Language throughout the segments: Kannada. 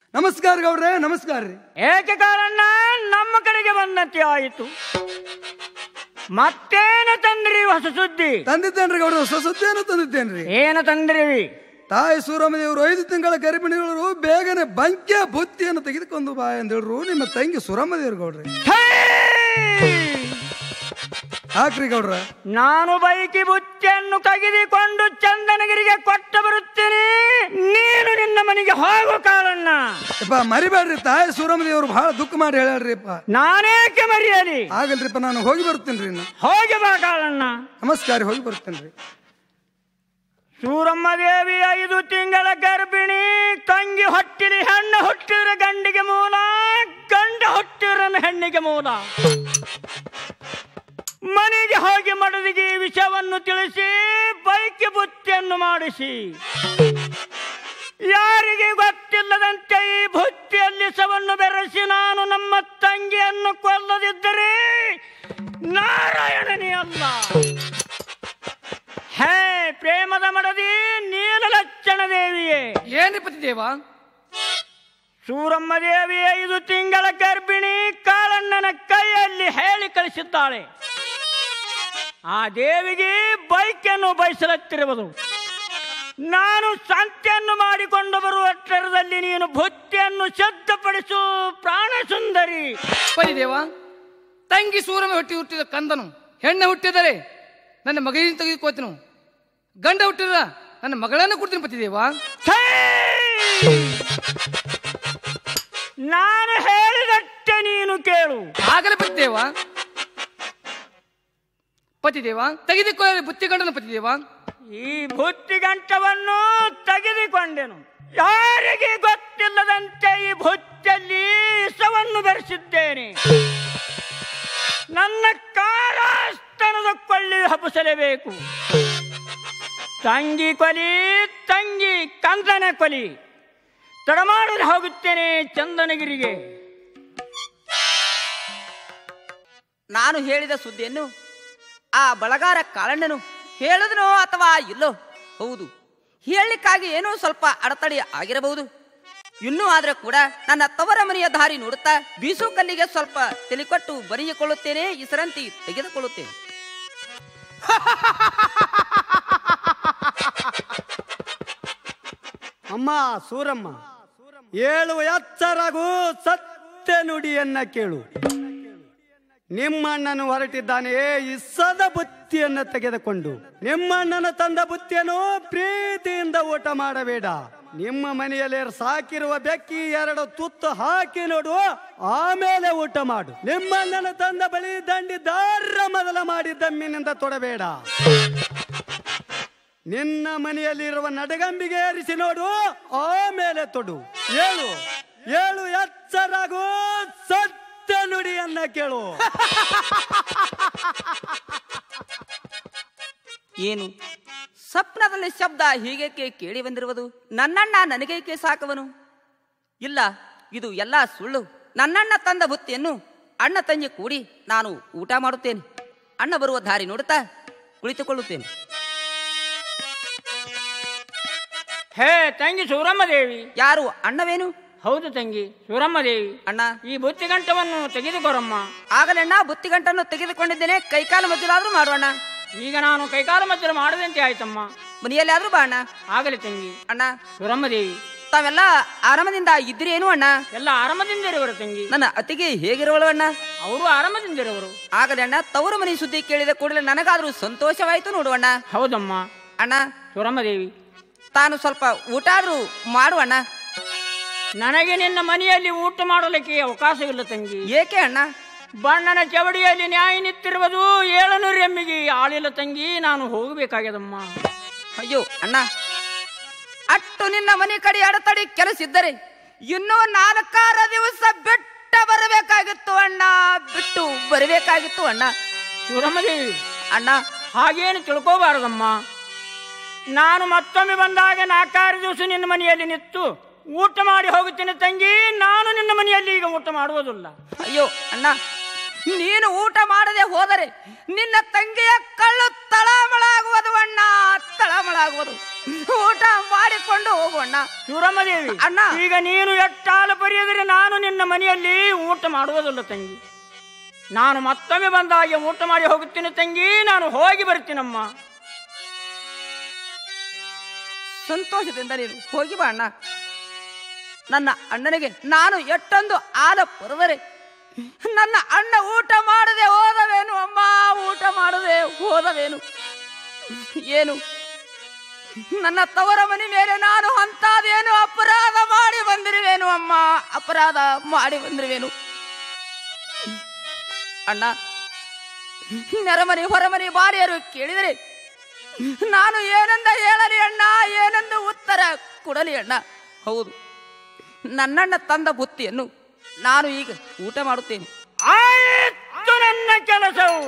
ನಮಸ್ಕಾರ ಗೌಡ್ರೆ ನಮಸ್ಕಾರ ರೀ ಏಕೆ ಕಾರಣ ನಮ್ಮ ಕಡೆಗೆ ಬಂದಂತೆ ಆಯಿತು ಮತ್ತೇನು ತಂದ್ರಿ ಹೊಸ ಸುದ್ದಿ ತಂದಿದ್ದೇನ್ರಿ ಗೌಡ್ರೆ ಹೊಸ ಸುದ್ದಿಯನ್ನು ತಂದಿದ್ದೇನ್ರಿ ಏನು ತಂದ್ರಿ ತಾಯಿ ಸೂರಮ್ಮದೇವರು ಐದು ತಿಂಗಳ ಗರ್ಭಿಣಿಗಳು ಬೇಗನೆ ಬಂಕ್ಯ ಬುತ್ತಿಯನ್ನು ತೆಗೆದುಕೊಂಡು ಬಾ ಎಂದೇಳ್ರು ನಿಮ್ಮ ತಂಗಿ ಸುರಮ್ಮದೇವ್ರು ಗೌಡ್ರೆ ಛೇ! ಹಾಕ್ರಿ ಗೌಡ್ರ ನಾನು ಬೈಕಿ ಬುತ್ತಿಯನ್ನು ತೆಗೆದುಕೊಂಡು ಚಂದನಗಿರಿಗೆ ಕೊಟ್ಟು ಬರುತ್ತೇನೆ ನೀನು ನಿನ್ನ ಮನೆಗೆ ಹೋಗು ಕಾರಣ್ಣ ಯಪ್ಪ ಮರಿಬೇಡ್ರಿ ತಾಯಿ ಸೂರಮ್ಮದೇವರು ಬಹಳ ದುಃಖ ಮಾಡಿ ಹೇಳ್ಯಾಳ್ರಿಪ್ಪ ನಾನೇಕೆ ಮರೆಯಲಿ ಆಗಲ್ರಿಪ್ಪ ನಾನು ಹೋಗಿ ಬರ್ತೇನ್ರಿ ಇನ್ನು ಹೋಗಿ ಬಾ ಕಾರಣ್ಣ ನಮಸ್ಕಾರ ಹೋಗಿ ಬರ್ತೇನ್ರಿ ಸೂರಮ್ಮ ದೇವಿ ಐದು ತಿಂಗಳ ಗರ್ಭಿಣಿ ತಂಗಿ ಹೊಟ್ಟಿಲಿ ಹೆಣ್ಣು ಹುಟ್ಟಿದ್ರೆ ಗಂಡಿಗೆ ಮೂಲ ಗಂಡ ಹುಟ್ಟಿದ್ರೆ ಹೆಣ್ಣಿಗೆ ಮೂಲ ಮನೆಗೆ ಹೋಗಿ ಮಡದಿಗೆ ಈ ವಿಷಯವನ್ನು ತಿಳಿಸಿ ಬೈಕ್ ಬುತ್ತಿಯನ್ನು ಮಾಡಿಸಿ ಯಾರಿಗೆ ಗೊತ್ತಿಲ್ಲದಂತೆ ಈ ಬುತ್ತಿಯಲ್ಲಿ ಸವನ್ನು ಬೆರೆಸಿ ನಾನು ನಮ್ಮ ತಂಗಿಯನ್ನು ಕೊಲ್ಲದಿದ್ದರೆ ನಾರಾಯಣನೇ ಅಲ್ಲ ಹೇ ಪ್ರೇಮದ ಮಡದಿ ನೀಲಲಕ್ಷಣ ದೇವಿಯೇ ಏನ್ರಿ ಪತಿ ದೇವ ಸೂರಮ್ಮ ದೇವಿ ಐದು ತಿಂಗಳ ಗರ್ಭಿಣಿ ಕಾಳಣ್ಣನ ಕೈಯಲ್ಲಿ ಹೇಳಿ ಕಳಿಸಿದ್ದಾಳೆ ಆ ದೇವಿಗೆ ಬೈಕನ್ನು ಬಯಸಲತ್ತಿರುವುದು ನಾನು ಸಂತೆಯನ್ನು ಮಾಡಿಕೊಂಡು ಬರುವಷ್ಟರದಲ್ಲಿ ನೀನು ಬುತ್ತಿಯನ್ನು ಸಿದ್ಧಪಡಿಸು ಪ್ರಾಣ ಸುಂದರಿ ಪತಿ ದೇವ ತಂಗಿ ಸೂರಮ ಹುಟ್ಟಿ ಹುಟ್ಟಿದ ಕಂದನು ಹೆಣ್ಣೆ ಹುಟ್ಟಿದರೆ ನನ್ನ ಮಗನಿಗೆ ತೆಗೆದುಕೋತನು ಗಂಡ ಹುಟ್ಟಿದ ನನ್ನ ಮಗಳನ್ನು ಕೊಡ್ತೀನಿ ಪತಿ ದೇವ ಛೇ! ನಾನು ಹೇಳಿದಟ್ಟೆ ನೀನು ಕೇಳು ಆಗಲೇ ಪತಿ ದೇವ ಪತಿ ದೇವ ತೆಗೆದುಕೊಳ್ಳಲಿ ಬುತ್ತಿ ಗಂಡನ ಪತಿ ದೇವ ಈ ಬುತ್ತಿ ಗಂಟವನ್ನು ತೆಗೆದುಕೊಂಡೆನು ಯಾರಿಗೆ ಗೊತ್ತಿಲ್ಲದಂತೆ ಈ ಬುತ್ತಿಯಲ್ಲಿ ವಿಷವನ್ನು ಬೆರೆಸಿದ್ದೇನೆ ನನ್ನ ಕಾರಾಸ್ತನದ ಕೊಳ್ಳಿ ಹಬ್ಬಿಸಲೇಬೇಕು ತಂಗಿ ಕೊಲಿ ತಂಗಿ ಕಂದನ ಕೊಲಿ ತಡಮಾಡಲು ಹೋಗುತ್ತೇನೆ ಚಂದನಗಿರಿಗೆ ನಾನು ಹೇಳಿದ ಸುದ್ದಿಯನ್ನು ಆ ಬಳಗಾರ ಕಾಳಣ್ಣನು ಹೇಳಿದನೋ ಅಥವಾ ಇಲ್ಲೋ ಹೌದು ಹೇಳಲಿಕ್ಕಾಗಿ ಏನೋ ಸ್ವಲ್ಪ ಅಡೆತಡೆ ಆಗಿರಬಹುದು ಇನ್ನೂ ಆದ್ರೆ ಕೂಡ ನನ್ನ ತವರ ಮನೆಯ ದಾರಿ ನೋಡುತ್ತಾ ಬೀಸು ಕಲ್ಲಿಗೆ ಸ್ವಲ್ಪ ತಿಳಿಕೊಟ್ಟು ಬರೆಯಿಕೊಳ್ಳುತ್ತೇನೆ ಇಸರಂತಿ ತೆಗೆದುಕೊಳ್ಳುತ್ತೇನೆ ಅಮ್ಮ ಸೂರಮ್ಮ ಏಳು ಎಚ್ಚರಾಗು ಸತ್ಯ ನುಡಿಯನ್ನ ಕೇಳು ನಿಮ್ಮಣ್ಣನು ಹೊರಟಿದ್ದಾನೆ ಇಸದ ಬುತ್ತಿಯನ್ನು ತೆಗೆದುಕೊಂಡು ನಿಮ್ಮಣ್ಣನ ತಂದ ಬುತ್ತಿಯನ್ನು ಪ್ರೀತಿಯಿಂದ ಊಟ ಮಾಡಬೇಡ ನಿಮ್ಮ ಮನೆಯಲ್ಲಿ ಸಾಕಿರುವ ಬೆಕ್ಕಿ ಎರಡು ತುತ್ತು ಹಾಕಿ ನೋಡು ಆಮೇಲೆ ಊಟ ಮಾಡು ನಿಮ್ಮಣ್ಣನ ತಂದ ಬಳಿ ದಂಡಿ ದಾರ ಮೊದಲ ಮಾಡಿ ದಮ್ಮಿನಿಂದ ತೊಡಬೇಡ ನಿನ್ನ ಮನೆಯಲ್ಲಿರುವ ನಡಗಂಬಿಗೆ ಏರಿಸಿ ನೋಡು ಆಮೇಲೆ ತೊಡು ಏಳು ಏಳು ಎಚ್ಚರಾಗು ಸತ್ಯ ನುಡಿಯನ್ನ ಕೇಳು ಏನು ಸ್ವಪ್ನದಲ್ಲಿ ಶಬ್ದ ಹೀಗೇಕೆ ಕೇಳಿ ಬಂದಿರುವುದು ನನ್ನಣ್ಣ ನನಗೇಕೆ ಸಾಕವನು ಇಲ್ಲ ಇದು ಎಲ್ಲ ಸುಳ್ಳು ನನ್ನಣ್ಣ ತಂದ ಬುತ್ತಿಯನ್ನು ಅಣ್ಣ ತಂಗಿ ಕೂಡಿ ನಾನು ಊಟ ಮಾಡುತ್ತೇನೆ ಅಣ್ಣ ಬರುವ ದಾರಿ ನೋಡುತ್ತಾ ಕುಳಿತುಕೊಳ್ಳುತ್ತೇನೆ ಹೇ ತಂಗಿ ಸೂರಮ್ಮ ದೇವಿ ಯಾರು ಅಣ್ಣವೇನು ಹೌದು ತಂಗಿ ಸೂರಮ್ಮ ದೇವಿ ಅಣ್ಣ ಈ ಬುತ್ತಿ ಗಂಟವನ್ನು ತೆಗೆದುಕೊರಮ್ಮ ಆಗಲಣ್ಣ ಬುತ್ತಿಗಂಟನ್ನು ತೆಗೆದುಕೊಂಡಿದ್ದೇನೆ ಕೈಕಾಲು ಮಜ್ಜಲಾದ್ರೂ ಮಾಡೋಣ ಈಗ ನಾನು ಕೈಕಾಲು ಮಜ್ಜರ ಮಾಡದಂತೆ ಆಯ್ತಮ್ಮ ಮನೆಯಲ್ಲಿ ಆದ್ರೂ ಬಾ ಅಣ್ಣ ಆಗಲಿ ತಂಗಿ ಅಣ್ಣ ಸೂರಮ್ಮ ದೇವಿ ತಾವೆಲ್ಲ ಆರಾಮದಿಂದ ಇದ್ರೇನು ಅಣ್ಣ ಎಲ್ಲ ಆರಾಮದಿಂದಿರುವರು ತಂಗಿ ನನ್ನ ಅತಿಗೆ ಹೇಗಿರುವಳು ಅಣ್ಣ ಅವರು ಆರಾಮದಿಂದಿರುವರು ಆಗಲೇ ಅಣ್ಣ ತವರು ಮನೆ ಸುದ್ದಿ ಕೇಳಿದ ಕೂಡಲೇ ನನಗಾದ್ರೂ ಸಂತೋಷವಾಯ್ತು ನೋಡು ಅಣ್ಣ ಹೌದಮ್ಮ ಅಣ್ಣ ಸೂರಮ್ಮ ದೇವಿ ತಾನು ಸ್ವಲ್ಪ ಊಟ ಆದ್ರೂ ಮಾಡು ಅಣ್ಣ ನನಗೆ ನಿನ್ನ ಮನೆಯಲ್ಲಿ ಊಟ ಮಾಡಲಿಕ್ಕೆ ಅವಕಾಶವಿಲ್ಲ ತಂಗಿ ಏಕೆ ಅಣ್ಣ ಬಣ್ಣನ ಚವಡಿಯಲ್ಲಿ ನ್ಯಾಯ ನಿಂತಿರುವುದು ಏಳನೂರು ಎಮ್ಮಿಗೆ ಆಳಿಲ್ಲ ತಂಗಿ ನಾನು ಹೋಗಬೇಕಾಗ್ಯದಮ್ಮ ಅಯ್ಯೋ ಅಣ್ಣ ಅಟ್ಟು ನಿನ್ನ ಮನೆ ಕಡೆ ಅಡತಡಿ ಕೆಲಸ ಇದ್ದರೆ ಇನ್ನೂ ನಾಲ್ಕಾರು ದಿವಸ ಬಿಟ್ಟ ಬರಬೇಕಾಗಿತ್ತು ಅಣ್ಣ ಬಿಟ್ಟು ಬರಬೇಕಾಗಿತ್ತು ಅಣ್ಣ ಸೂರಮ್ಮ ದೇವಿ ಅಣ್ಣ ಹಾಗೇನು ತಿಳ್ಕೋಬಾರದಮ್ಮ ನಾನು ಮತ್ತೊಮ್ಮೆ ಬಂದಾಗ ನಾಲ್ಕಾರು ದಿವಸ ನಿನ್ನ ಮನೆಯಲ್ಲಿ ನಿಂತು ಊಟ ಮಾಡಿ ಹೋಗುತ್ತೇನೆ ತಂಗಿ ನಾನು ನಿನ್ನ ಮನೆಯಲ್ಲಿ ಈಗ ಊಟ ಮಾಡುವುದಿಲ್ಲ ಅಯ್ಯೋ ಅಣ್ಣ ನೀನು ಊಟ ಮಾಡದೆ ಹೋದರೆ ನಿನ್ನ ತಂಗಿಯ ಕಳ್ಳು ತಳಮಳಾಗುವುದು ಅಣ್ಣ ತಳಮಳಾಗುವುದು ಊಟ ಮಾಡಿಕೊಂಡು ಹೋಗೋಣ ಶಿವರಾಮದೇವಿ ಅಣ್ಣ. ಈಗ ನೀನು ಎಟ್ಟಾಲು ಬರೆಯದರೆ ನಾನು ನಿನ್ನ ಮನೆಯಲ್ಲಿ ಊಟ ಮಾಡುವುದಿಲ್ಲ ತಂಗಿ ನಾನು ಮತ್ತೊಮ್ಮೆ ಬಂದಾಗ ಊಟ ಮಾಡಿ ಹೋಗುತ್ತೇನೆ ತಂಗಿ ನಾನು ಹೋಗಿ ಬರ್ತೀನಮ್ಮ ಸಂತೋಷದಿಂದ ನೀನು ಹೋಗಿ ಬಾ ಅಣ್ಣ ನನ್ನ ಅಣ್ಣನಿಗೆ ನಾನು ಎಷ್ಟೊಂದು ಆಲ ಪರದರೆ ನನ್ನ ಅಣ್ಣ ಊಟ ಮಾಡದೆ ಹೋದವೇನು ಅಮ್ಮ ಊಟ ಮಾಡದೆ ಹೋದವೇನು ಏನು ನನ್ನ ತವರ ಮನೆ ಮೇಲೆ ನಾನು ಅಂತಾದೇನು ಅಪರಾಧ ಮಾಡಿ ಬಂದಿರುವೇನು ಅಮ್ಮ ಅಪರಾಧ ಮಾಡಿ ಬಂದಿರುವೇನು ಅಣ್ಣ ನೆರಮನೆ ಹೊರಮನೆ ಬಾರಿಯರು ಕೇಳಿದರೆ ನಾನು ಏನೆಂದ ಹೇಳಲಿ ಅಣ್ಣ ಏನೆಂದು ಉತ್ತರ ಕೊಡಲಿ ಅಣ್ಣ ಹೌದು ನನ್ನಣ್ಣ ತಂದ ಬುತ್ತಿಯನ್ನು ನಾನು ಈಗ ಊಟ ಮಾಡುತ್ತೇನೆ ಆಯಿತು ನನ್ನ ಕೆಲಸವು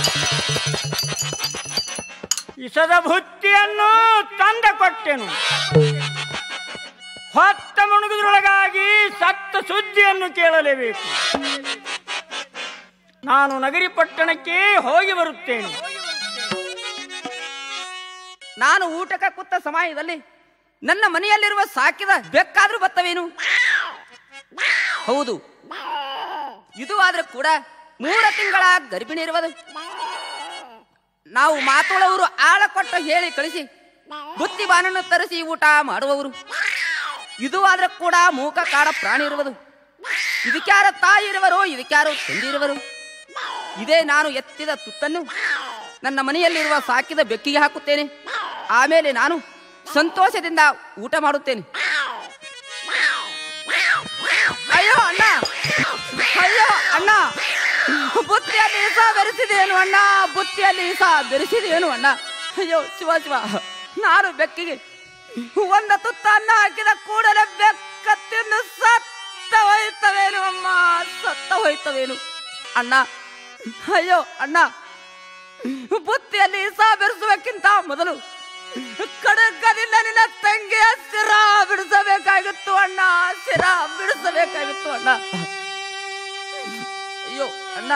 ಇಸದ ಬುತ್ತಿಯನ್ನು ತಂದ ಕೊಟ್ಟೆನು ಹೊತ್ತ ಮುಣುಗುದ್ರೊಳಗಾಗಿ ಸತ್ತ ಸುದ್ದಿಯನ್ನು ಕೇಳಲೇಬೇಕು ನಾನು ನಗರಿ ಪಟ್ಟಣಕ್ಕೆ ಹೋಗಿ ಬರುತ್ತೇನೆ ನಾನು ಊಟಕ್ಕೆ ಕೂತ ಸಮಯದಲ್ಲಿ ನನ್ನ ಮನೆಯಲ್ಲಿರುವ ಸಾಕಿದ ಬೆಕ್ಕಾದ್ರೂ ಬತ್ತವೇನು ಹೌದು ಇದು ಆದ್ರೆ ಕೂಡ ಮೂರ ತಿಂಗಳ ಗರ್ಭಿಣಿ ಇರುವುದು ನಾವು ಮಾತುಳವರು ಆಳ ಕೊಟ್ಟು ಹೇಳಿ ಕಳಿಸಿ ಬುತ್ತಿ ಬಾನನ್ನು ತರಿಸಿ ಊಟ ಮಾಡುವವರು ಇದು ಆದ್ರೆ ಕೂಡ ಮೂಕ ಕಾಡ ಪ್ರಾಣಿ ಇರುವುದು ಇದಕ್ಯಾರ ತಾಯಿ ಇರುವರು ಇದಕ್ಯಾರು ತಂದೆ ಇರುವರು ಇದೇ ನಾನು ಎತ್ತಿದ ತುತ್ತನ್ನು ನನ್ನ ಮನೆಯಲ್ಲಿರುವ ಸಾಕಿದ ಬೆಕ್ಕಿಗೆ ಹಾಕುತ್ತೇನೆ ಆಮೇಲೆ ನಾನು ಸಂತೋಷದಿಂದ ಊಟ ಮಾಡುತ್ತೇನೆ ಅಯ್ಯೋ ಅಣ್ಣ ಅಯ್ಯೋ ಅಣ್ಣ ಬುತ್ತಿಯಲ್ಲಿ ಇಸ ಬೆರೆಸಿದೇನು ಅಣ್ಣ ಬುತ್ತಿಯಲ್ಲಿ ಇಸ ಬೆರೆಸಿದೇನು ಅಣ್ಣ ಅಯ್ಯೋ ಶಿವ ಶಿವ ನಾನು ಬೆಕ್ಕಿಗೆ ಒಂದ ತುತ್ತ ಅನ್ನ ಹಾಕಿದ ಕೂಡಲೇ ಬೆಕ್ಕ ತಿಂದು ಸತ್ತ ಹೋಯ್ತವೇನು ಅಮ್ಮ ಸತ್ತ ಹೋಯ್ತವೇನು ಅಣ್ಣ ಅಯ್ಯೋ ಅಣ್ಣ ಬುತ್ತಿಯಲ್ಲಿ ಇಸ ಬೆರೆಸುವಕ್ಕಿಂತ ಮೊದಲು ಕಡಗದಿಂದ ನಿನ್ನ ತಂಗಿಯ ಸಿರ ಬಿಡಿಸಬೇಕಾಗಿತ್ತು ಅಣ್ಣ ಸಿರ ಬಿಡಿಸಬೇಕಾಗಿತ್ತು ಅಣ್ಣ ಅಯ್ಯೋ ಅಣ್ಣ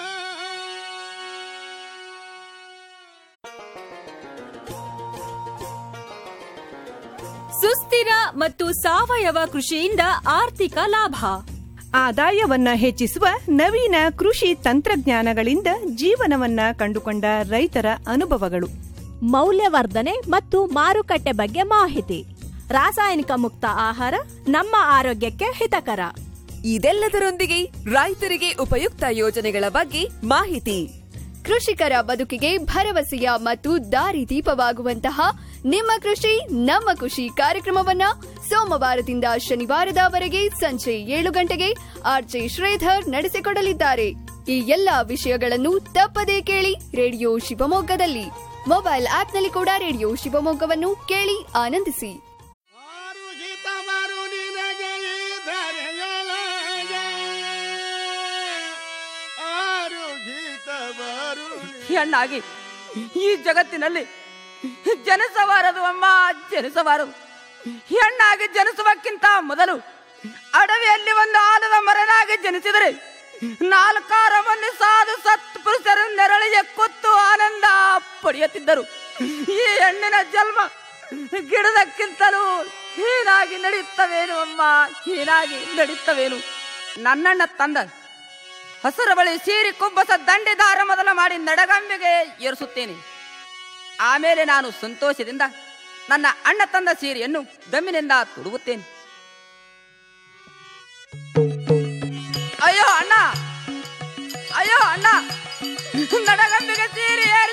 ಸುಸ್ಥಿರ ಮತ್ತು ಸಾವಯವ ಕೃಷಿಯಿಂದ ಆರ್ಥಿಕ ಲಾಭ ಆದಾಯವನ್ನ ಹೆಚ್ಚಿಸುವ ನವೀನ ಕೃಷಿ ತಂತ್ರಜ್ಞಾನಗಳಿಂದ ಜೀವನವನ್ನ ಕಂಡುಕೊಂಡ ರೈತರ ಅನುಭವಗಳು ಮೌಲ್ಯವರ್ಧನೆ ಮತ್ತು ಮಾರುಕಟ್ಟೆ ಬಗ್ಗೆ ಮಾಹಿತಿ ರಾಸಾಯನಿಕ ಮುಕ್ತ ಆಹಾರ ನಮ್ಮ ಆರೋಗ್ಯಕ್ಕೆ ಹಿತಕರ ಇದೆಲ್ಲದರೊಂದಿಗೆ ರೈತರಿಗೆ ಉಪಯುಕ್ತ ಯೋಜನೆಗಳ ಬಗ್ಗೆ ಮಾಹಿತಿ ಕೃಷಿಕರ ಬದುಕಿಗೆ ಭರವಸೆಯ ಮತ್ತು ದಾರಿದೀಪವಾಗುವಂತಹ ನಿಮ್ಮ ಕೃಷಿ ನಮ್ಮ ಖುಷಿ ಕಾರ್ಯಕ್ರಮವನ್ನ ಸೋಮವಾರದಿಂದ ಶನಿವಾರದವರೆಗೆ ಸಂಜೆ ಏಳು ಗಂಟೆಗೆ ಆರ್ಜೆ ಶ್ರೀಧರ್ ನಡೆಸಿಕೊಡಲಿದ್ದಾರೆ ಈ ಎಲ್ಲಾ ವಿಷಯಗಳನ್ನು ತಪ್ಪದೇ ಕೇಳಿ ರೇಡಿಯೋ ಶಿವಮೊಗ್ಗದಲ್ಲಿ ಮೊಬೈಲ್ ಆಪ್ನಲ್ಲಿ ಕೂಡ ರೇಡಿಯೋ ಶಿವಮೊಗ್ಗವನ್ನು ಕೇಳಿ ಆನಂದಿಸಿ ಹೆಣ್ಣಾಗಿ ಈ ಜಗತ್ತಿನಲ್ಲಿ ಜನಿಸಬಾರದು ಅಮ್ಮ ಜನಿಸಬಾರದು ಹೆಣ್ಣಾಗಿ ಜನಿಸುವಕ್ಕಿಂತ ಮೊದಲು ಅಡವಿಯಲ್ಲಿ ಒಂದು ಆಲದ ಮರನಾಗಿ ಜನಿಸಿದರೆ ನಾಲ್ಕಾರು ಮಂದಿ ಸಾಧು ಸತ್ ಪುರುಷರು ನೆರಳಿಗೆ ಕೊತ್ತು ಆನಂದ ಪಡೆಯುತ್ತಿದ್ದರು ಈ ಹೆಣ್ಣಿನ ಜನ್ಮ ಗಿಡದಕ್ಕಿಂತಲೂ ಹೀನಾಗಿ ನಡೆಯುತ್ತವೇನು ಅಮ್ಮ ಹೀನಾಗಿ ನಡೆಯುತ್ತವೇನು ನನ್ನಣ್ಣ ತಂದ ಹಸರ ಬಳಿ ಸೀರಿ ಕುಬ್ಬಸ ದಂಡೆ ದಾರ ಮೊದಲ ಮಾಡಿ ನಡಗಂಬೆಗೆ ಏರಿಸುತ್ತೇನೆ ಆಮೇಲೆ ನಾನು ಸಂತೋಷದಿಂದ ನನ್ನ ಅಣ್ಣ ತಂದ ಸೀರೆಯನ್ನು ದಮ್ಮಿನಿಂದ ತುಡುಗುತ್ತೇನೆ ಅಯ್ಯೋ ಅಣ್ಣ ಅಯ್ಯೋ ಅಣ್ಣ ನಡಗಂಬೆಗೆ ಸೀರೆ